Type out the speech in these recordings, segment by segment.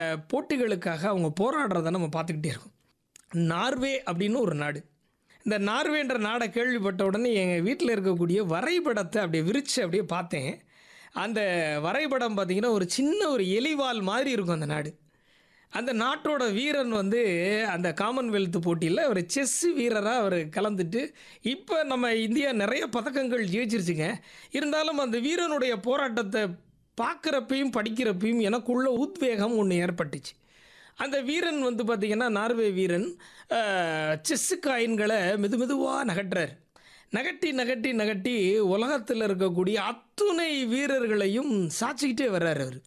அஹ், போட்டிகளுக்காக அவங்க போராடுறத நம்ம பார்த்துக்கிட்டே இருக்கோம் நார்வே அப்படின்னு ஒரு நாடு இந்த நார்வேன்ற நாடை கேள்விப்பட்ட உடனே எங்கள் வீட்டில் இருக்கக்கூடிய வரைபடத்தை அப்படியே விரித்து அப்படியே பார்த்தேன் அந்த வரைபடம் பார்த்திங்கன்னா ஒரு சின்ன ஒரு எலிவால் மாதிரி இருக்கும் அந்த நாடு அந்த நாட்டோட வீரன் வந்து அந்த காமன்வெல்த் போட்டியில் ஒரு செஸ் வீரராக அவர் கலந்துட்டு இப்போ நம்ம இந்தியா நிறைய பதக்கங்கள் ஜெயிச்சிருச்சுங்க இருந்தாலும் அந்த வீரனுடைய போராட்டத்தை பார்க்குறப்பையும் படிக்கிறப்பையும் எனக்குள்ள உத்வேகம் ஒன்று ஏற்பட்டுச்சு அந்த வீரன் வந்து பார்த்திங்கன்னா நார்வே வீரன் செஸ்ஸு காயின்களை மெது மெதுவாக நகட்டுறார் நகட்டி நகட்டி நகட்டி உலகத்தில் இருக்கக்கூடிய அத்துணை வீரர்களையும் சாச்சிக்கிட்டே வர்றார் அவர்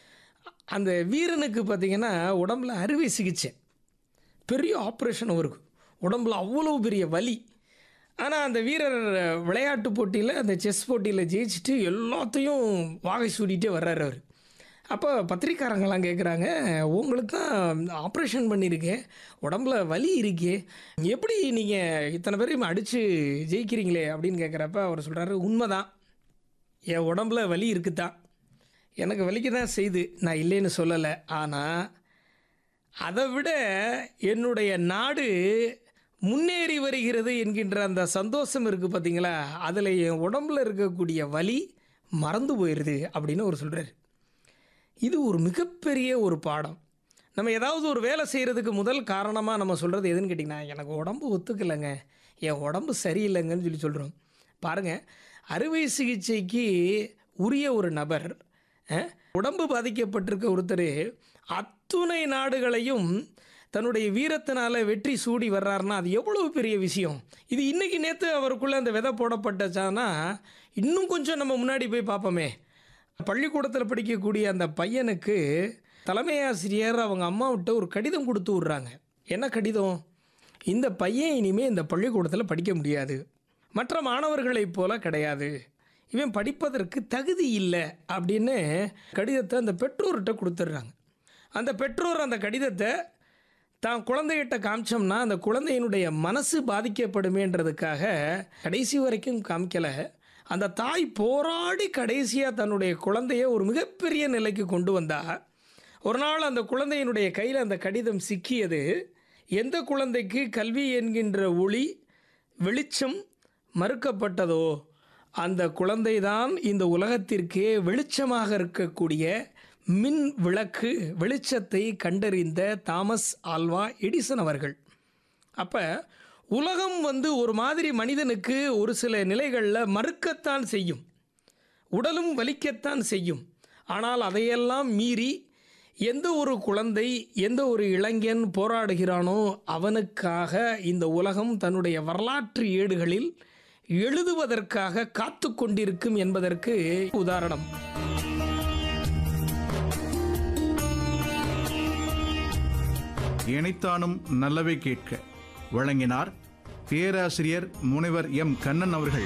அந்த வீரனுக்கு பார்த்தீங்கன்னா உடம்புல அறுவை சிகிச்சை பெரிய ஆப்ரேஷன் அவருக்கு உடம்புல அவ்வளோ பெரிய வலி ஆனால் அந்த வீரர் விளையாட்டு போட்டியில் அந்த செஸ் போட்டியில் ஜெயிச்சுட்டு எல்லாத்தையும் வாகை சூடிட்டே வர்றாரு அவர் அப்போ பத்திரிக்காரங்களாம் கேட்குறாங்க உங்களுக்கு தான் ஆப்ரேஷன் பண்ணியிருக்கேன் உடம்புல வலி இருக்கே எப்படி நீங்கள் இத்தனை பேரையும் அடித்து ஜெயிக்கிறீங்களே அப்படின்னு கேட்குறப்ப அவர் சொல்கிறாரு உண்மைதான் என் உடம்புல வலி இருக்குதான் எனக்கு வலிக்க தான் செய்யுது நான் இல்லைன்னு சொல்லலை ஆனால் அதை விட என்னுடைய நாடு முன்னேறி வருகிறது என்கின்ற அந்த சந்தோஷம் இருக்குது பார்த்தீங்களா அதில் என் உடம்புல இருக்கக்கூடிய வலி மறந்து போயிடுது அப்படின்னு அவர் சொல்கிறார் இது ஒரு மிகப்பெரிய ஒரு பாடம் நம்ம ஏதாவது ஒரு வேலை செய்கிறதுக்கு முதல் காரணமாக நம்ம சொல்கிறது எதுன்னு கேட்டிங்கன்னா எனக்கு உடம்பு ஒத்துக்கலைங்க என் உடம்பு சரியில்லைங்கன்னு சொல்லி சொல்கிறோம் பாருங்கள் அறுவை சிகிச்சைக்கு உரிய ஒரு நபர் அஹ், உடம்பு பாதிக்கப்பட்டிருக்க ஒருத்தர் அத்துணை நாடுகளையும் தன்னுடைய வீரத்தினால வெற்றி சூடி வர்றாருன்னா அது எவ்வளவு பெரிய விஷயம் இது இன்னைக்கு நேற்று அவருக்குள்ளே அந்த விதை போடப்பட்டச்சானா இன்னும் கொஞ்சம் நம்ம முன்னாடி போய் பார்ப்போமே பள்ளிக்கூடத்தில் படிக்கக்கூடிய அந்த பையனுக்கு தலைமை ஆசிரியர் அவங்க அம்மாவிட்ட ஒரு கடிதம் கொடுத்து விட்றாங்க என்ன கடிதம் இந்த பையன் இனிமேல் இந்த பள்ளிக்கூடத்தில் படிக்க முடியாது மற்ற மாணவர்களைப் போல கிடையாது இவன் படிப்பதற்கு தகுதி இல்லை அப்படின்னு கடிதத்தை அந்த பெற்றோர்கிட்ட கொடுத்துட்றாங்க அந்த பெற்றோர் அந்த கடிதத்தை தான் குழந்தைகிட்ட காமிச்சோம்னா அந்த குழந்தையினுடைய மனசு பாதிக்கப்படுமேன்றதுக்காக கடைசி வரைக்கும் காமிக்கலை அந்த தாய் போராடி கடைசியாக தன்னுடைய குழந்தைய ஒரு மிகப்பெரிய நிலைக்கு கொண்டு வந்தா ஒரு நாள் அந்த குழந்தையினுடைய கையில் அந்த கடிதம் சிக்கியது எந்த குழந்தைக்கு கல்வி என்கின்ற ஒளி வெளிச்சம் மறுக்கப்பட்டதோ அந்த குழந்தைதான் இந்த உலகத்திற்கே வெளிச்சமாக இருக்கக்கூடிய மின் விளக்கு வெளிச்சத்தை கண்டறிந்த தாமஸ் ஆல்வா எடிசன் அவர்கள் அப்போ உலகம் வந்து ஒரு மாதிரி மனிதனுக்கு ஒரு சில நிலைகளில் மறுக்கத்தான் செய்யும் உடலும் வலிக்கத்தான் செய்யும் ஆனால் அதையெல்லாம் மீறி எந்த ஒரு குழந்தை எந்த ஒரு இளைஞன் போராடுகிறானோ அவனுக்காக இந்த உலகம் தன்னுடைய வரலாற்று ஏடுகளில் எழுதுவதற்காக காத்து கொண்டிருக்கும் என்பதற்கு உதாரணம் இணைத்தானும் நல்லவை கேட்க வழங்கினார் பேராசிரியர் முனைவர் எம் கண்ணன் அவர்கள்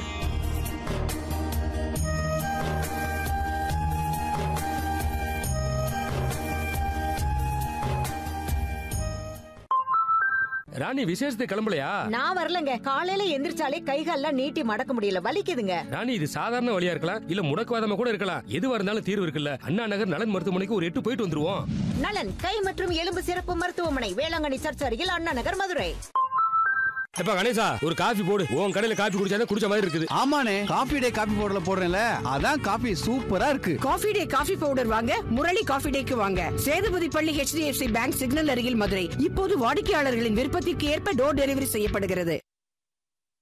ராணி விசேஷத்துக்கு கிளம்பலையா நான் வரலங்க காலையில எந்திரிச்சாலே கைகால்லாம் நீட்டி மடக்க முடியல வலிக்குதுங்க ராணி இது சாதாரண வழியா இருக்கலாம் இல்ல முடக்குவாதமா கூட இருக்கலாம் எதுவா இருந்தாலும் தீர்வு இருக்குல்ல அண்ணா நகர் நலன் மருத்துவமனைக்கு ஒரு எட்டு போயிட்டு வந்துருவோம் நலன் கை மற்றும் எலும்பு சிறப்பு மருத்துவமனை வேளாங்கண்ணி சர்ச் அருகில் அண்ணா நகர் மதுரை எப்ப கணேசா ஒரு காஃபி போடு உன் கடையில காஃபி குடிச்சாதான் குடிச்ச மாதிரி இருக்குது ஆமாண்ணே காபி டே காபி பவுடர்ல போடுறேன்ல அதான் காபி சூப்பரா இருக்கு காஃபி டே காஃபி பவுடர் வாங்க முரளி காஃபி டேக்கு வாங்க சேதுபதி பள்ளி HDFC பேங்க் சிக்னல் அருகில் மதுரை இப்போது வாடிக்கையாளர்களின் விருப்பத்திற்கு ஏற்ப டோர் டெலிவரி செய்யப்படுகிறது